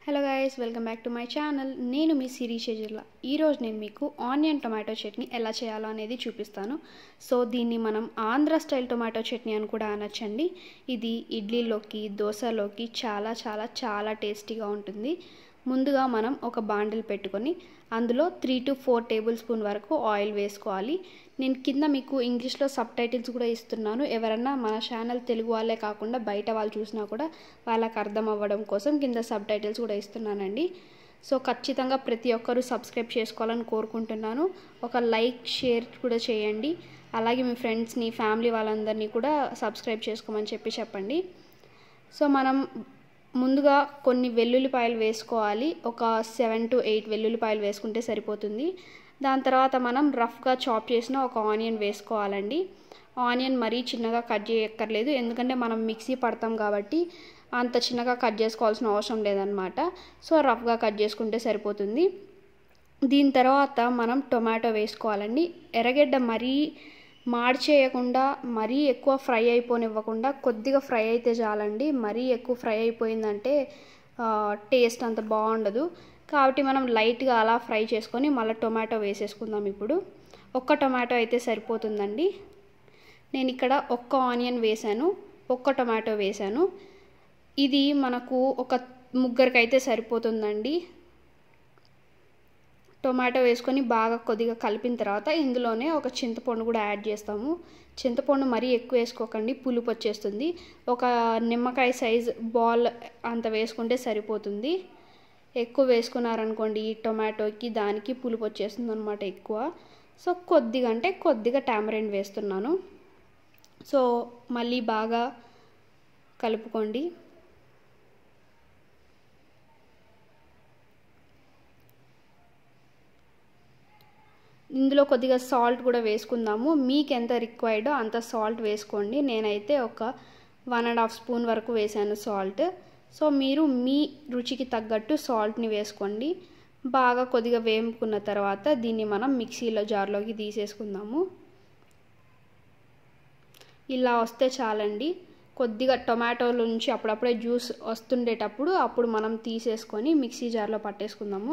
hello guys welcome back to my channel నేను మీ సిరి షెజిర్లా ఈరోజు నేను మీకు ఆనియన్ టొమాటో చట్నీ ఎలా చేయాలో అనేది చూపిస్తాను సో దీన్ని మనం ఆంధ్ర స్టైల్ టొమాటో చట్నీ అని కూడా అనొచ్చండి ఇది ఇడ్లీలోకి దోశలోకి చాలా చాలా చాలా టేస్టీగా ఉంటుంది ముందుగా మనం ఒక బాండిల్ పెట్టుకొని అందులో three to four table spoon వరకు ఆయిల్ వేసుకోవాలి నేను కింద మీకు ఇంగ్లీష్లో సబ్ టైటిల్స్ కూడా ఇస్తున్నాను ఎవరన్నా మన ఛానల్ తెలుగు వాళ్ళే కాకుండా బయట వాళ్ళు చూసినా కూడా వాళ్ళకి అర్థం అవ్వడం కోసం కింద సబ్ టైటిల్స్ కూడా ఇస్తున్నానండి సో ఖచ్చితంగా ప్రతి ఒక్కరూ సబ్స్క్రైబ్ చేసుకోవాలని కోరుకుంటున్నాను ఒక లైక్ షేర్ కూడా చేయండి అలాగే మీ ఫ్రెండ్స్ని ఫ్యామిలీ వాళ్ళందరినీ కూడా సబ్స్క్రైబ్ చేసుకోమని చెప్పి చెప్పండి సో మనం ముందుగా కొన్ని వెల్లుల్లిపాయలు వేసుకోవాలి ఒక సెవెన్ టు ఎయిట్ వెల్లుల్లిపాయలు వేసుకుంటే సరిపోతుంది దాని తర్వాత మనం రఫ్గా చాప్ చేసిన ఒక ఆనియన్ వేసుకోవాలండి ఆనియన్ మరీ చిన్నగా కట్ చేయక్కర్లేదు ఎందుకంటే మనం మిక్సీ పడతాం కాబట్టి అంత చిన్నగా కట్ చేసుకోవాల్సిన అవసరం లేదనమాట సో రఫ్గా కట్ చేసుకుంటే సరిపోతుంది దీని తర్వాత మనం టొమాటో వేసుకోవాలండి ఎర్రగడ్డ మరీ మార్చేయకుండా మరీ ఎక్కువ ఫ్రై అయిపోనివ్వకుండా కొద్దిగా ఫ్రై అయితే చాలండి మరీ ఎక్కువ ఫ్రై అయిపోయిందంటే టేస్ట్ అంత బాగుండదు కాబట్టి మనం లైట్గా అలా ఫ్రై చేసుకొని మళ్ళీ టొమాటో వేసేసుకుందాం ఇప్పుడు ఒక్క టొమాటో అయితే సరిపోతుందండి నేను ఇక్కడ ఒక్క ఆనియన్ వేసాను ఒక్క టొమాటో వేసాను ఇది మనకు ఒక ముగ్గురికైతే సరిపోతుందండి టొమాటో వేసుకొని బాగా కొద్దిగా కలిపిన తర్వాత ఇందులోనే ఒక చింతపండు కూడా యాడ్ చేస్తాము చింతపండు మరీ ఎక్కువ వేసుకోకండి పులుపు వచ్చేస్తుంది ఒక నిమ్మకాయ సైజ్ బాల్ అంత వేసుకుంటే సరిపోతుంది ఎక్కువ వేసుకున్నారనుకోండి ఈ టొమాటోకి దానికి పులుపు వచ్చేస్తుంది అనమాట ఎక్కువ సో కొద్దిగా అంటే కొద్దిగా టామరెండ్ వేస్తున్నాను సో మళ్ళీ బాగా కలుపుకోండి ఇందులో కొద్దిగా సాల్ట్ కూడా వేసుకుందాము మీకు ఎంత రిక్వైర్డో అంత సాల్ట్ వేసుకోండి నేనైతే ఒక వన్ అండ్ హాఫ్ స్పూన్ వరకు వేసాను సాల్ట్ సో మీరు మీ రుచికి తగ్గట్టు సాల్ట్ని వేసుకోండి బాగా కొద్దిగా వేపుకున్న తర్వాత దీన్ని మనం మిక్సీలో జార్లోకి తీసేసుకుందాము ఇలా వస్తే చాలండి కొద్దిగా టొమాటోల నుంచి అప్పుడప్పుడే జ్యూస్ వస్తుండేటప్పుడు అప్పుడు మనం తీసేసుకొని మిక్సీ జార్లో పట్టేసుకుందాము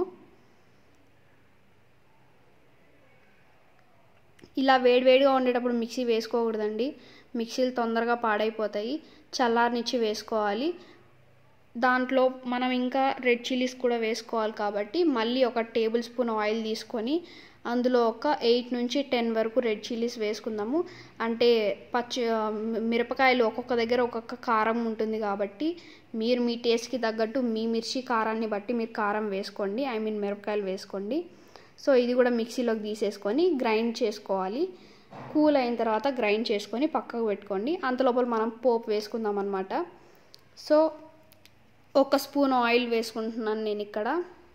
ఇలా వేడివేడిగా ఉండేటప్పుడు మిక్సీ వేసుకోకూడదండి మిక్సీలు తొందరగా పాడైపోతాయి చల్లారనిచ్చి వేసుకోవాలి దాంట్లో మనం ఇంకా రెడ్ చిల్లీస్ కూడా వేసుకోవాలి కాబట్టి మళ్ళీ ఒక టేబుల్ స్పూన్ ఆయిల్ తీసుకొని అందులో ఒక ఎయిట్ నుంచి టెన్ వరకు రెడ్ చిల్లీస్ వేసుకుందాము అంటే పచ్చి మిరపకాయలు ఒక్కొక్క దగ్గర ఒక్కొక్క కారం ఉంటుంది కాబట్టి మీరు మీ టేస్ట్కి తగ్గట్టు మీ మిర్చి కారాన్ని బట్టి మీరు కారం వేసుకోండి ఐ మీన్ మిరపకాయలు వేసుకోండి సో ఇది కూడా మిక్సీలోకి తీసేసుకొని గ్రైండ్ చేసుకోవాలి కూల్ అయిన తర్వాత గ్రైండ్ చేసుకొని పక్కకు పెట్టుకోండి అంతలోపల మనం పోపు వేసుకుందాం అనమాట సో ఒక స్పూన్ ఆయిల్ వేసుకుంటున్నాను నేను ఇక్కడ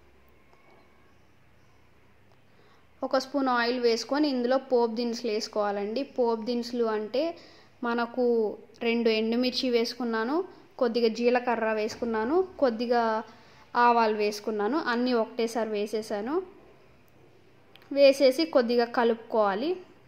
ఒక స్పూన్ ఆయిల్ వేసుకొని ఇందులో పోపు దినుసులు వేసుకోవాలండి పోపు దినుసులు అంటే మనకు రెండు ఎండుమిర్చి వేసుకున్నాను కొద్దిగా జీలకర్ర వేసుకున్నాను కొద్దిగా ఆవాలు వేసుకున్నాను అన్నీ ఒకటేసారి వేసేసాను వేసేసి కొద్దిగా కలుపుకోవాలి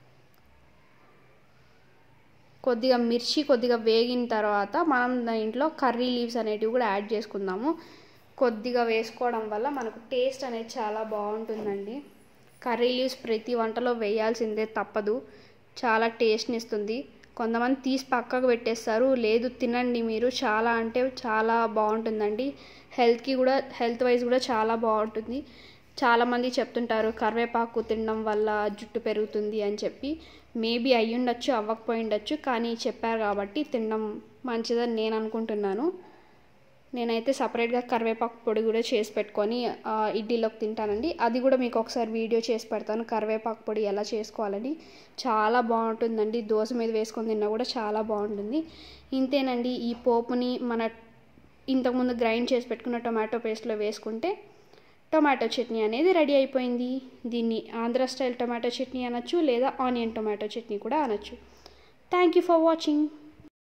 కొద్దిగా మిర్చి కొద్దిగా వేగిన తర్వాత మనం దాంట్లో కర్రీ లీవ్స్ అనేటివి కూడా యాడ్ చేసుకుందాము కొద్దిగా వేసుకోవడం వల్ల మనకు టేస్ట్ అనేది చాలా బాగుంటుందండి కర్రీ లీవ్స్ ప్రతి వంటలో వేయాల్సిందే తప్పదు చాలా టేస్ట్ని ఇస్తుంది కొంతమంది తీసి పక్కకు పెట్టేస్తారు లేదు తినండి మీరు చాలా అంటే చాలా బాగుంటుందండి హెల్త్కి కూడా హెల్త్ వైజ్ కూడా చాలా బాగుంటుంది చాలామంది చెప్తుంటారు కరివేపాకు తినడం వల్ల జుట్టు పెరుగుతుంది అని చెప్పి మేబీ అయ్యుండొచ్చు అవ్వకపోయిండొచ్చు కానీ చెప్పారు కాబట్టి తినడం మంచిదని నేను అనుకుంటున్నాను నేనైతే సపరేట్గా కరివేపాకు పొడి కూడా చేసి పెట్టుకొని ఇడ్లీలోకి తింటానండి అది కూడా మీకు ఒకసారి వీడియో చేసి పెడతాను కరివేపాకు పొడి ఎలా చేసుకోవాలని చాలా బాగుంటుందండి దోశ మీద వేసుకొని తిన్నా కూడా చాలా బాగుంటుంది ఇంతేనండి ఈ పోపుని మన ఇంతకుముందు గ్రైండ్ చేసి పెట్టుకున్న టొమాటో పేస్ట్లో వేసుకుంటే టొమాటో చట్నీ అనేది రెడీ అయిపోయింది దీన్ని ఆంధ్ర స్టైల్ టొమాటో చట్నీ అనొచ్చు లేదా ఆనియన్ టొమాటో చట్నీ కూడా అనొచ్చు థ్యాంక్ యూ ఫర్ వాచింగ్